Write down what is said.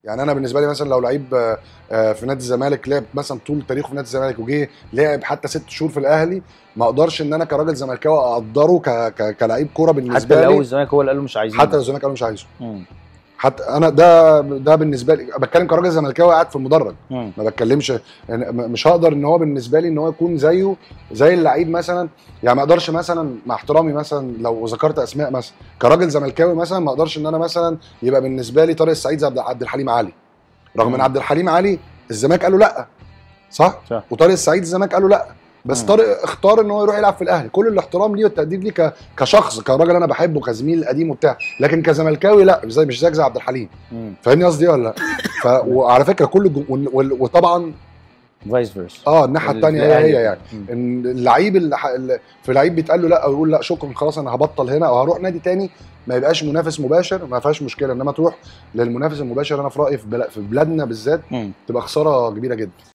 يعني انا بالنسبه لي مثلا لو لعيب آه، آه، في نادي الزمالك لعب مثلا طول تاريخه في نادي الزمالك وجه لعب حتى ست شهور في الاهلي ما اقدرش ان انا كراجل زملكاوي اقدره ك- ك- كلاعب كوره حتى بالنسبه لو لي الزمالك هو اللي قال له مش عايزين حتى لو الزمالك قالوا مش عايزه مم. حتى انا ده ده بالنسبه لي بتكلم كراجل زملكاوي قاعد في المدرج مم. ما بتكلمش يعني م- مش هقدر ان هو بالنسبه لي ان هو يكون زيه زي اللعيب مثلا يعني ما اقدرش مثلا مع احترامي مثلا لو ذكرت اسماء مثلا كراجل زملكاوي مثلا ما اقدرش ان انا مثلا يبقى بالنسبه لي طارق السعيد زي عبد- عبد الحليم علي رغم ان مم. عبد الحليم علي الزمالك قالوا لا صح؟ صح. وطارق السعيد الزمالك قالوا لا بس مم. طارق اختار ان هو يروح يلعب في الاهلي كل الاحترام ليه والتقدير ليه ك- كشخص كراجل انا بحبه كزميل قديم وبتاع لكن كزملكاوي لا مش زي مش زيك زي عبد الحليم مم. فاهمني قصدي ولا لا؟ ف... وعلى فكره كل جو... وال- وال- وطبعا فايس فيرسا اه الناحيه الثانيه هي هي يعني مم. ان اللعيب اللي, ح... اللي في لعيب بيتقال له لا او يقول لا شكرا خلاص انا هبطل هنا او هروح نادي تاني ما يبقاش منافس مباشر ما فيهاش مشكله انما تروح للمنافس المباشر انا في رايي في, بلا... في بلادنا بالذات مم. تبقى خساره كبيره جدا